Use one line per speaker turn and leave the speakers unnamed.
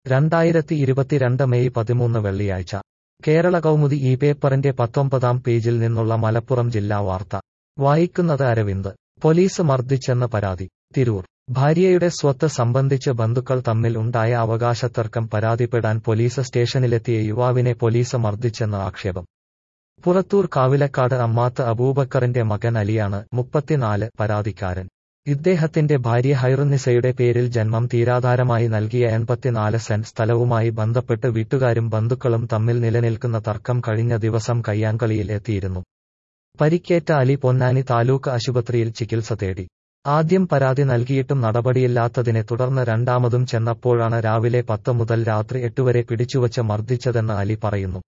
രണ്ടായിരത്തി ഇരുപത്തിരണ്ട് മെയ് പതിമൂന്ന് വെള്ളിയാഴ്ച കേരള കൗമുദി ഈ പേപ്പറിന്റെ പത്തൊമ്പതാം പേജിൽ നിന്നുള്ള മലപ്പുറം ജില്ലാ വാർത്ത വായിക്കുന്നത് അരവിന്ദ് പോലീസ് മർദ്ദിച്ചെന്ന് പരാതി തിരൂർ ഭാര്യയുടെ സ്വത്ത് സംബന്ധിച്ച് ബന്ധുക്കൾ തമ്മിൽ ഉണ്ടായ അവകാശത്തർക്കം പരാതിപ്പെടാൻ പോലീസ് സ്റ്റേഷനിലെത്തിയ യുവാവിനെ പോലീസ് മർദ്ദിച്ചെന്ന് ആക്ഷേപം പുറത്തൂർ കാവിലക്കാട് അമ്മാത്ത് അബൂബക്കറിന്റെ മകൻ അലിയാണ് മുപ്പത്തിനാല് പരാതിക്കാരൻ ഇദ്ദേഹത്തിന്റെ ഭാര്യ ഹൈറുന്നിസയുടെ പേരിൽ ജന്മം തീരാധാരമായി നൽകിയ എൺപത്തിനാല് സെന്റ് സ്ഥലവുമായി ബന്ധപ്പെട്ട് വീട്ടുകാരും ബന്ധുക്കളും തമ്മിൽ നിലനിൽക്കുന്ന തർക്കം കഴിഞ്ഞ ദിവസം കയ്യാങ്കളിയിൽ എത്തിയിരുന്നു പരിക്കേറ്റ അലി പൊന്നാനി താലൂക്ക് ആശുപത്രിയിൽ ചികിത്സ തേടി ആദ്യം പരാതി നൽകിയിട്ടും നടപടിയില്ലാത്തതിനെ തുടർന്ന് രണ്ടാമതും ചെന്നപ്പോഴാണ് രാവിലെ പത്ത് മുതൽ രാത്രി എട്ടുവരെ പിടിച്ചുവച്ച് മർദ്ദിച്ചതെന്ന് അലി പറയുന്നു